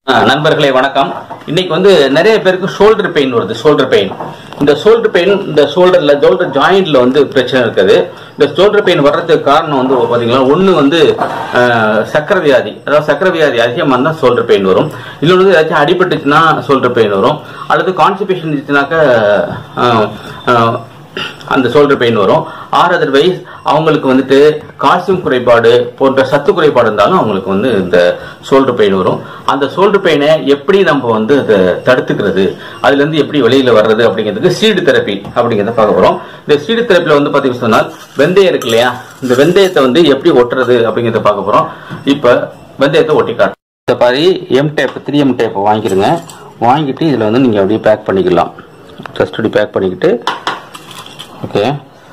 ஆ, நண்பர்களே வணக்கம் இன்னைக்கு வந்து நிறைய பேருக்கு ஷோல்டர் பெயின் வருது ஷோல்டர் பெயின் இந்த ஷோல்டர் பெயின் இந்த ஷோல்டர்ல ஷோல்டர் ஜாயிண்ட்ல வந்து பிரச்சனை இருக்குது இந்த ஷோல்டர் பெயின் வர்றதுக்கு காரணம் வந்து பாத்தீங்கன்னா ஒண்ணு வந்து ஆ, சக்கரை வியாதி அதாவது சக்கரை வியாதி அதிகமாக இருந்தால் ஷோல்டர் பெயின் வரும் இன்னொன்று வந்து ஏதாச்சும் அடிபட்டுச்சுன்னா ஷோல்டர் பெயின் வரும் அல்லது கான்ஸ்டிபேஷன் இருந்துச்சுனாக்க ஆ, ஆ, அந்த ஷோல்டர் பெயின் வரும் ஆர் அதர்வைஸ் அவங்களுக்கு வந்துட்டு கால்சியம் குறைபாடு போன்ற சத்து குறைபாடு இருந்தாலும் அவங்களுக்கு வந்து இந்த ஷோல்டர் பெயின் வரும் அந்த ஷோல்டர் பெயினை எப்படி நம்ம வந்து அதை தடுத்துக்கிறது அதுல இருந்து எப்படி வெளியில வர்றது அப்படிங்கிறதுக்கு சீடு தெரப்பி அப்படிங்கிறத பார்க்க போறோம் இந்த சீடு தெரப்பில வந்து பாத்தீங்கன்னா சொன்னால் வெந்தயம் இருக்கு இல்லையா இந்த வெந்தயத்தை வந்து எப்படி ஒட்டுறது அப்படிங்கிறத பார்க்க போறோம் இப்ப வெந்தயத்தை ஒட்டி காட்டு இந்த மாதிரி M tape three M tape வாங்கிக்கிறங்க வாங்கிட்டு இதுல வந்து நீங்க அப்படியே பேக் பண்ணிக்கலாம் ஜஸ்ட் அப்படி பேக் பண்ணிக்கிட்டு ஓகே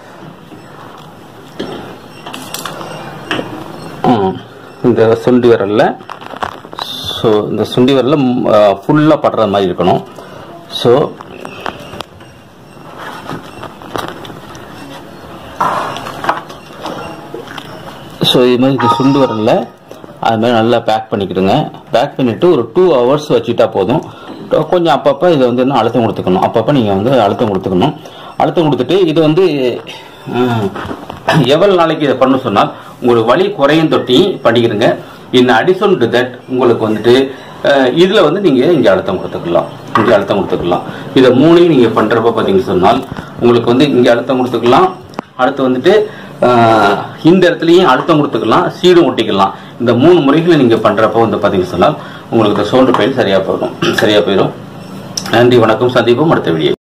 ம். இந்த சுண்டி விரல்ல ஸோ இந்த சுண்டி விரல்ல ஃபுல்லாக படுற மாதிரி இருக்கணும் ஸோ ஸோ இது மாதிரி இந்த சுண்டு விரல்ல அது மாதிரி நல்லா பேக் பண்ணிக்கிடுங்க பேக் பண்ணிட்டு ஒரு டூ ஹவர்ஸ் வச்சுட்டா போதும் கொஞ்சம் அப்பப்போ இதை வந்து இன்னும் அழுத்தம் கொடுத்துக்கணும் அப்பப்போ நீங்கள் வந்து அழுத்தம் கொடுத்துக்கணும் அழுத்தம் கொடுத்துட்டு இது வந்து ம், எவ்வளவு நாளைக்கு இதை பண்ண சொன்னால் உங்களுக்கு வலி குறையும் தொட்டி பண்ணிக்கிறங்க இன் அடிஷன் டு தட் உங்களுக்கு வந்துட்டு அஹ், இதுல வந்து நீங்க இங்க அழுத்தம் கொடுத்துக்கலாம் இங்க அழுத்தம் கொடுத்துக்கலாம் இதை மூணையும் நீங்க பண்றப்ப பாத்தீங்கன்னு சொன்னால் உங்களுக்கு வந்து இங்க அழுத்தம் கொடுத்துக்கலாம் அடுத்து வந்துட்டு ஆஹ், இந்த இடத்துலயும் அழுத்தம் கொடுத்துக்கலாம் சீடும் ஒட்டிக்கலாம் இந்த மூணு முறைகளை நீங்க பண்றப்போ வந்து பாத்தீங்கன்னு சொன்னால் உங்களுக்கு இந்த சோல்டர் பெயின் சரியா போயிடும் சரியா போயிடும் நன்றி வணக்கம் சந்திப்போம் அடுத்த வீடியோ